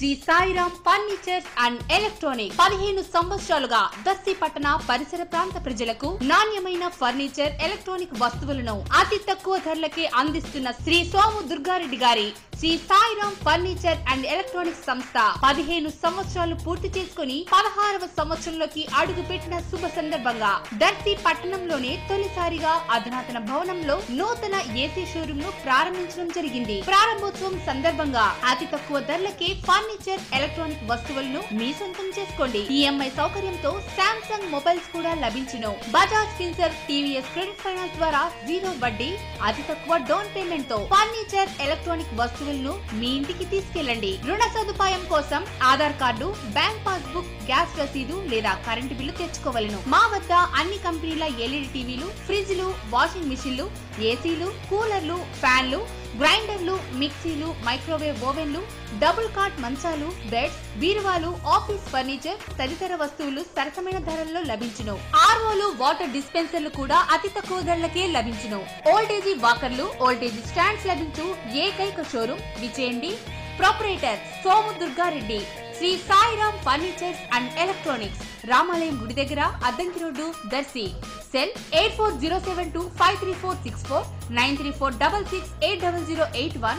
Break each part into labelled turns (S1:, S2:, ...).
S1: Shri Sairam furnitures and electronic పదిహేను సంవత్సరాలుగా దర్శి పట్టణ పరిసర ప్రాంత ప్రజలకు నాణ్యమైన ఫర్నిచర్ ఎలక్ట్రానిక్ వస్తువులను అతి తక్కువ ధరలకే అందిస్తున్న శ్రీ సోము దుర్గారెడ్డి గారి Shri Sairam furniture and electronics సంస్థ పదిహేను సంవత్సరాలు పూర్తి చేసుకుని పదహారవ సంవత్సరంలోకి అడుగు పెట్టిన శుభ సందర్భంగా దర్శి పట్టణంలోనే తొలిసారిగా అధునాతన భవనంలో నూతన ఏసీ షోరూమ్ ను ప్రారంభించడం జరిగింది ప్రారంభోత్సవం సందర్భంగా అతి తక్కువ ధరలకే ఫర్నిచర్ ఎలక్ట్రానిక్ వస్తువులను మీ సొంతం చేసుకోండి ఈఎంఐ సౌకర్యంతో శాంసంగ్ మొబైల్స్ కూడా లభించును Bajaj Finserv TVS credit finance ద్వారా జీరో వడ్డీ అతి తక్కువ డౌన్ పేమెంట్ తో ఫర్నిచర్ ఎలక్ట్రానిక్ వస్తువులను మీ ఇంటికి తీసుకెళ్ళండి రుణ సదుపాయం కోసం Aadhaar card bank passbook gas రసీదు లేదా కరెంటు బిల్లు తెచ్చుకోవలను మా వద్ద అన్ని కంపెనీల ఎల్ఈడి టీవీలు ఫ్రిడ్జ్లు వాషింగ్ మిషన్లు ఏసీలు కూలర్లు ఫ్యాన్లు గ్రైండర్లు మిక్సీలు మైక్రోవేవ్ ఓవెన్లు డబుల్ కాట్ మంచాలు బెడ్స్ బీరువాలు ఆఫీస్ ఫర్నిచర్ తదితర వస్తువులు సరసమైన ధరల్లో లభించును ఆర్ఓలు వాటర్ డిస్పెన్సర్లు కూడా అతి తక్కువ ధరలకే లభించును ఓల్టేజీ వాకర్లు ఓల్టేజీ స్టాండ్స్ లభించు ఏకైక షోరూమ్ విచేయండి proprietor Somu Durgareddy Shri Sairam furnitures and electronics రామాలయం గుడి దగ్గర Addanki road Darsi cell eight four zero seven two five three four six four nine three four double six eight double zero eight one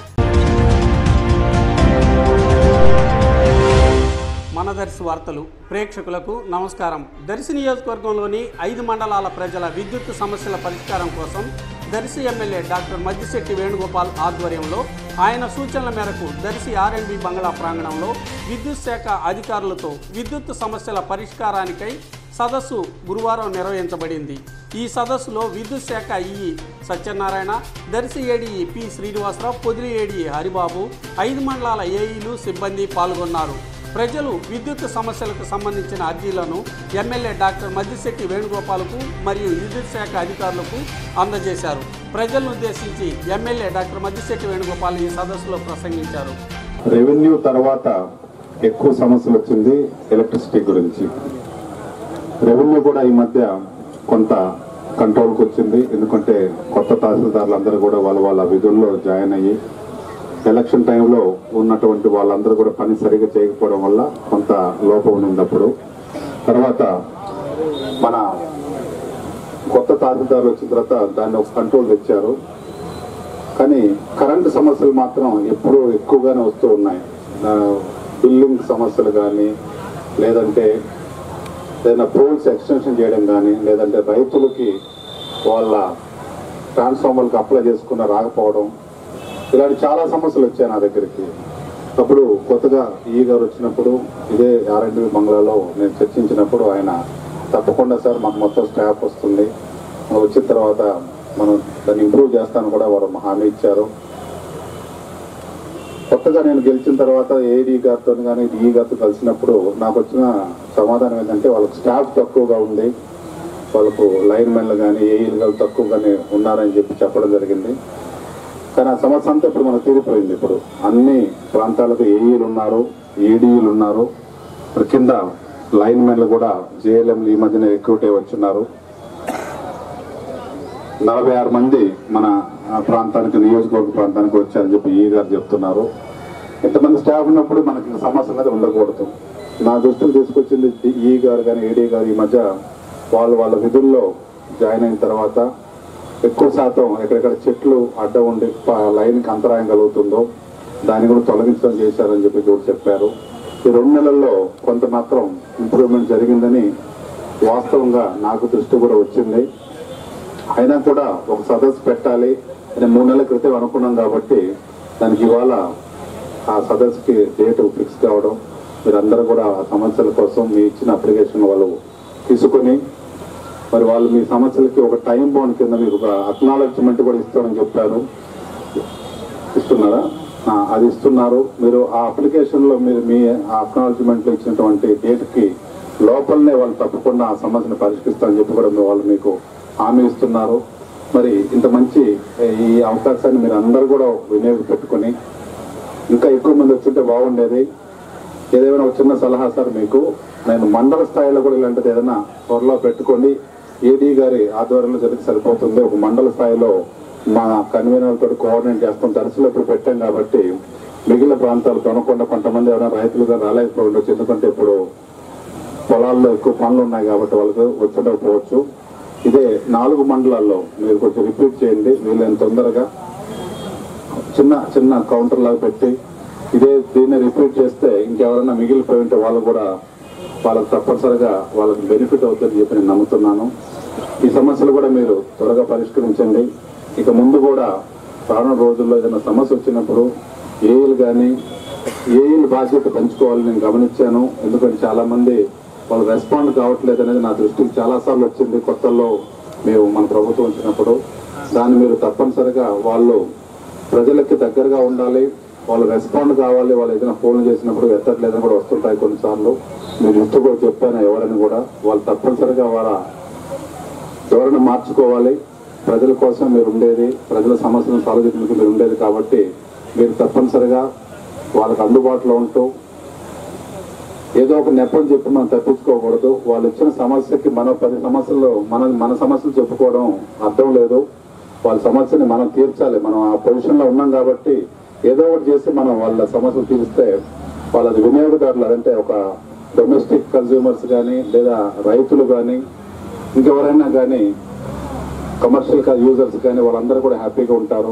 S2: మన దర్శి వార్తలు ప్రేక్షకులకు నమస్కారం దర్శి నియోజకవర్గంలోని ఐదు మండలాల ప్రజల విద్యుత్ సమస్యల పరిష్కారం కోసం దర్శి ఎమ్మెల్యే డాక్టర్ మద్దిశెట్టి వేణుగోపాల్ ఆధ్వర్యంలో ఆయన సూచనల మేరకు దర్శి ఆర్ఎండ్బి బంగ్లా ప్రాంగణంలో విద్యుత్ శాఖ అధికారులతో విద్యుత్ సమస్యల పరిష్కారానికై సదస్సు గురువారం నిర్వహించబడింది ఈ సదస్సులో విద్యుత్ శాఖ EE Satyanarayana Darsi ADE P Srinivasarao Podili ADE Haribabu ఐదు మండలాల ఏఈలు సిబ్బంది పాల్గొన్నారు ప్రజలు విద్యుత్ సమస్యలకు సంబంధించిన అర్జీలను ఎమ్మెల్యే డాక్టర్ మద్దిశెట్టి వేణుగోపాలకు మరియు విద్యుత్ శాఖ అధికారులకు అందజేశారు ప్రజలను ఉద్దేశించి ఎమ్మెల్యే డాక్టర్ మద్దిశెట్టి వేణుగోపాల్ ఈ సదస్సులో ప్రసంగించారు
S3: రెవెన్యూ తర్వాత ఎక్కువ సమస్యలు వచ్చింది ఎలక్ట్రిసిటీ గురించి రెవెన్యూ కూడా ఈ మధ్య కొంత కంట్రోల్కి వచ్చింది ఎందుకంటే కొత్త తహసీల్దార్లు అందరూ కూడా వాళ్ళ వాళ్ళ విధుల్లో జాయిన్ అయ్యి ఎలక్షన్ టైంలో ఉన్నటువంటి వాళ్ళందరూ కూడా పని సరిగా చేయకపోవడం వల్ల కొంత లోపం ఉన్నప్పుడు తర్వాత మన కొత్త తహసీల్దార్లు వచ్చిన తర్వాత దాన్ని ఒక కంట్రోల్ తెచ్చారు కానీ కరెంటు సమస్యలు మాత్రం ఎప్పుడూ ఎక్కువగానే వస్తూ ఉన్నాయి ఆ, బిల్లింగ్ సమస్యలు కానీ లేదంటే ఏదైనా పోల్స్ ఎక్స్టెన్షన్ చేయడం కానీ లేదంటే రైతులకి వాళ్ళ ట్రాన్స్ఫార్మర్కి అప్లై చేసుకున్న రాకపోవడం ఇలాంటి చాలా సమస్యలు వచ్చాయి నా దగ్గరికి అప్పుడు కొత్తగా ఈ గారు వచ్చినప్పుడు ఇదే ఆర్ఎండ్బి బంగ్లాలో నేను చర్చించినప్పుడు ఆయన తప్పకుండా సార్ మాకు మొత్తం స్టాఫ్ వస్తుంది వచ్చిన తర్వాత మనం దాన్ని ఇంప్రూవ్ చేస్తాను కూడా వారు హామీ ఇచ్చారు కొత్తగా నేను గెలిచిన తర్వాత ఏడీ గారితో కానీ డిఈ గారితో కలిసినప్పుడు నాకు వచ్చిన సమాధానం ఏంటంటే వాళ్ళకి స్టాఫ్ తక్కువగా ఉంది వాళ్ళకు లైన్ మెన్లు కానీ ఏఈలు కానీ తక్కువగానే ఉన్నారని చెప్పి చెప్పడం జరిగింది కానీ ఆ సమస్య అంతా ఇప్పుడు మనకు తీరిపోయింది ఇప్పుడు అన్ని ప్రాంతాలకు ఏఈలు ఉన్నారు ఏడీఈలు ఉన్నారు ఇప్పుడు కింద లైన్ మెన్లు కూడా జేఎల్ఎంలు ఈ మధ్యన రిక్రూట్ అయ్యి వచ్చున్నారు నలభై ఆరు మంది మన ఆ, ప్రాంతానికి నియోజకవర్గ ప్రాంతానికి వచ్చారని చెప్పి ఈ గారు చెప్తున్నారు ఇంతమంది స్టాఫ్ ఉన్నప్పుడు మనకి ఇంకా సమస్య అనేది ఉండకూడదు నా దృష్టికి తీసుకొచ్చింది ఈ గారు కానీ ఏడీ గారు ఈ మధ్య వాళ్ళు వాళ్ళ విధుల్లో జాయిన్ అయిన తర్వాత ఎక్కువ శాతం ఎక్కడెక్కడ చెట్లు అడ్డ ఉండి ప- లైన్కి అంతరాయం కలుగుతుందో దాన్ని కూడా తొలగించడం చేశారని చెప్పి కూడా చెప్పారు ఈ రెండు నెలల్లో కొంత మాత్రం ఇంప్రూవ్మెంట్ జరిగిందని వాస్తవంగా నాకు దృష్టి కూడా వచ్చింది అయినా కూడా ఒక సదస్సు పెట్టాలి అని మూడు నెలల క్రితం అనుకున్నాం కాబట్టి దానికి ఇవాళ ఆ సదస్సుకి డేట్ ఫిక్స్ కావడం మీరందరూ కూడా ఆ సమస్యల కోసం మీ ఇచ్చిన అప్లికేషన్ వాళ్ళు తీసుకొని మరి వాళ్ళు మీ సమస్యలకి ఒక టైం బౌండ్ కింద మీకు ఒక అక్నాలెడ్జ్మెంట్ కూడా ఇస్తామని చెప్పారు ఇస్తున్నారా ఆ, అది ఇస్తున్నారు మీరు ఆ అప్లికేషన్ లో మీరు మీ అక్నాలజ్మెంట్ లో ఇచ్చినటువంటి డేట్ కి లోపలనే వాళ్ళు తప్పకుండా ఆ సమస్యను పరిష్కరిస్తారని చెప్పి కూడా మీ- వాళ్ళు మీకు హామీ ఇస్తున్నారు మరి ఇంత మంచి ఏ, ఈ అవకాశాన్ని మీరు అందరూ కూడా వినియోగపెట్టుకొని ఇంకా ఎక్కువ మంది వచ్చుంటే బాగుండేది ఏదైనా ఒక చిన్న సలహా సార్ మీకు నేను మండల స్థాయిలో కూడా ఇలాంటిది ఏదైనా త్వరలో పెట్టుకోండి ఏడీ గారి ఆధ్వర్యంలో జరిగితే సరిపోతుంది ఒక మండల స్థాయిలో మా కన్వీనర్ తోటి కోఆర్డినేట్ చేస్తాం దర్శలో ఇప్పుడు పెట్టాం కాబట్టి మిగిలిన ప్రాంతాలు కొనకొండ కొంతమంది ఎవరైనా రైతులుగా రాలేకపోయి ఉండొచ్చు ఎందుకంటే ఇప్పుడు పొలాల్లో ఎక్కువ పనులు ఉన్నాయి కాబట్టి వాళ్ళకు వచ్చుండకపోవచ్చు ఇదే నాలుగు మండలాల్లో మీరు కొంచెం రిపీట్ చేయండి వీళ్ళని తొందరగా చిన్న చిన్న కౌంటర్ లాగా పెట్టి ఇదే దీన్ని రిపీట్ చేస్తే ఇంకెవరైనా మిగిలిపోయి ఉంటే వాళ్ళు కూడా వాళ్ళకి తప్పనిసరిగా వాళ్ళకి బెనిఫిట్ అవుతుందని చెప్పి నేను నమ్ముతున్నాను ఈ సమస్యలు కూడా మీరు త్వరగా పరిష్కరించండి ఇక ముందు కూడా రానున్న రోజుల్లో ఏదైనా సమస్య వచ్చినప్పుడు ఏఈలు కానీ ఏఈలు బాధ్యత పెంచుకోవాలని నేను గమనించాను ఎందుకంటే చాలా మంది వాళ్ళు రెస్పాండ్ కావట్లేదు అనేది నా దృష్టికి చాలా సార్లు వచ్చింది కొత్తల్లో మేము మన ప్రభుత్వం వచ్చినప్పుడు దాన్ని మీరు తప్పనిసరిగా వాళ్ళు ప్రజలకి దగ్గరగా ఉండాలి వాళ్ళు రెస్పాండ్ కావాలి వాళ్ళు ఏదైనా ఫోన్ చేసినప్పుడు ఎత్తట్లేదని కూడా వస్తుంటాయి కొన్నిసార్లు మీరు ఇస్తూ కూడా చెప్పాను ఎవరని కూడా వాళ్ళు తప్పనిసరిగా వాళ్ళ ఎవరైనా మార్చుకోవాలి ప్రజల కోసం మీరు ఉండేది ప్రజల సమస్యలను సాల్వ్ చేయడానికి మీరు ఉండేది కాబట్టి మీరు తప్పనిసరిగా వాళ్ళకి అందుబాటులో ఉంటూ ఏదో ఒక నెపం చెప్పి మనం తప్పించుకోకూడదు వాళ్ళు ఇచ్చిన సమస్యకి మనం పది సమస్యలు మన మన సమస్యలు చెప్పుకోవడం అర్థం లేదు వాళ్ళ సమస్యని మనం తీర్చాలి మనం ఆ పొజిషన్ లో ఉన్నాం కాబట్టి ఏదో ఒకటి చేసి మనం వాళ్ళ సమస్యలు తీరిస్తే వాళ్ళది వినియోగదారులు అంటే ఒక డొమెస్టిక్ కన్జ్యూమర్స్ కానీ లేదా రైతులు కానీ ఇంకెవరైనా కానీ కమర్షియల్ యూజర్స్ కానీ వాళ్ళందరూ కూడా హ్యాపీగా ఉంటారు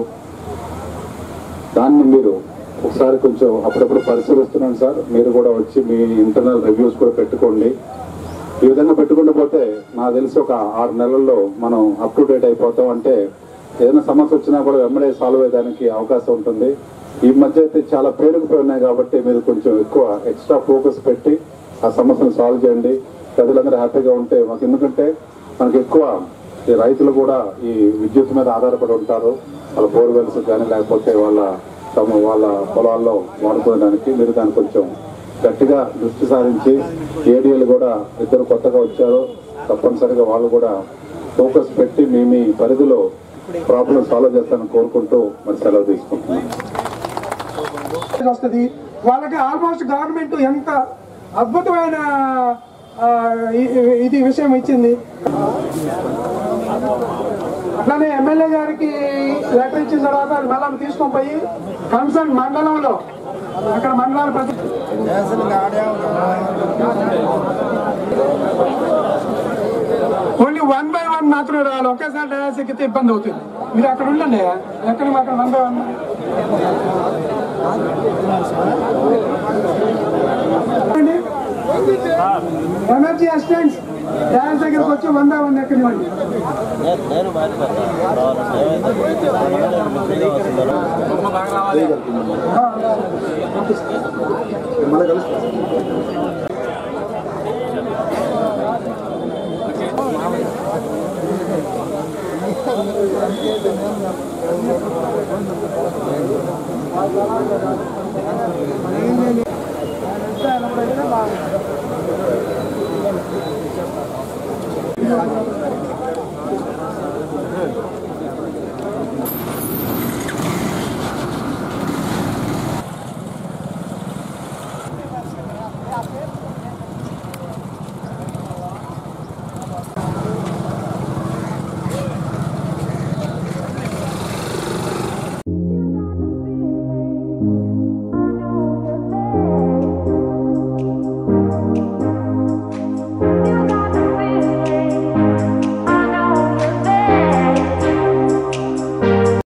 S3: దాన్ని మీరు ఒకసారి కొంచెం అప్పుడప్పుడు పరిశీలిస్తున్నాను సార్ మీరు కూడా వచ్చి మీ ఇంటర్నల్ రివ్యూస్ కూడా పెట్టుకోండి ఈ విధంగా పెట్టుకుంటూ పోతే నాకు తెలిసి ఒక ఆరు నెలల్లో మనం అప్ టు డేట్ అయిపోతాం అంటే ఏదైనా సమస్య వచ్చినా కూడా వెంబడే సాల్వ్ అయ్యడానికి అవకాశం ఉంటుంది ఈ మధ్య అయితే చాలా పేరుకుపోయి ఉన్నాయి కాబట్టి మీరు కొంచెం ఎక్కువ ఎక్స్ట్రా ఫోకస్ పెట్టి ఆ సమస్యను సాల్వ్ చేయండి ప్రజలందరూ హ్యాపీగా ఉంటే మాకు ఎందుకంటే మనకి ఎక్కువ ఈ రైతులు కూడా ఈ విద్యుత్ మీద ఆధారపడి ఉంటారు వాళ్ళ బోర్వెల్స్ కానీ లేకపోతే వాళ్ళ తమ వాళ్ళ పొలాల్లో వాడుకోవడానికి మీరు దాన్ని కొంచెం గట్టిగా దృష్టి సారించి ఏడిఎలు కూడా ఇద్దరు కొత్తగా వచ్చారు తప్పనిసరిగా వాళ్ళు కూడా ఫోకస్ పెట్టి మీ మీ పరిధిలో ప్రాబ్లం సాల్వ్ చేస్తానని కోరుకుంటూ మరి సెలవు తీసుకుంటున్నాను
S4: వస్తుంది వాళ్ళకి ఆల్మోస్ట్ గవర్నమెంట్ ఎంత అద్భుతమైన ఆ, ఇ- ఇది విషయం ఇచ్చింది అట్లానే ఎమ్మెల్యే గారికి లెటర్ ఇచ్చిన తర్వాత అది మళ్ళీ తీసుకొని పోయి కన్సర్న్ మండలంలో అక్కడ మండలాల ప్రతి ఓన్లీ వన్ బై వన్ మాత్రమే రావాలి ఒకేసారి డయాస్ ఎక్కితే ఇబ్బంది అవుతుంది మీరు అక్కడ ఉండండి ఎక్కడ అక్కడ one by one energy assistants dance దగ్గరకు వచ్చి వన్ బై వన్ ఎక్కనివ్వండి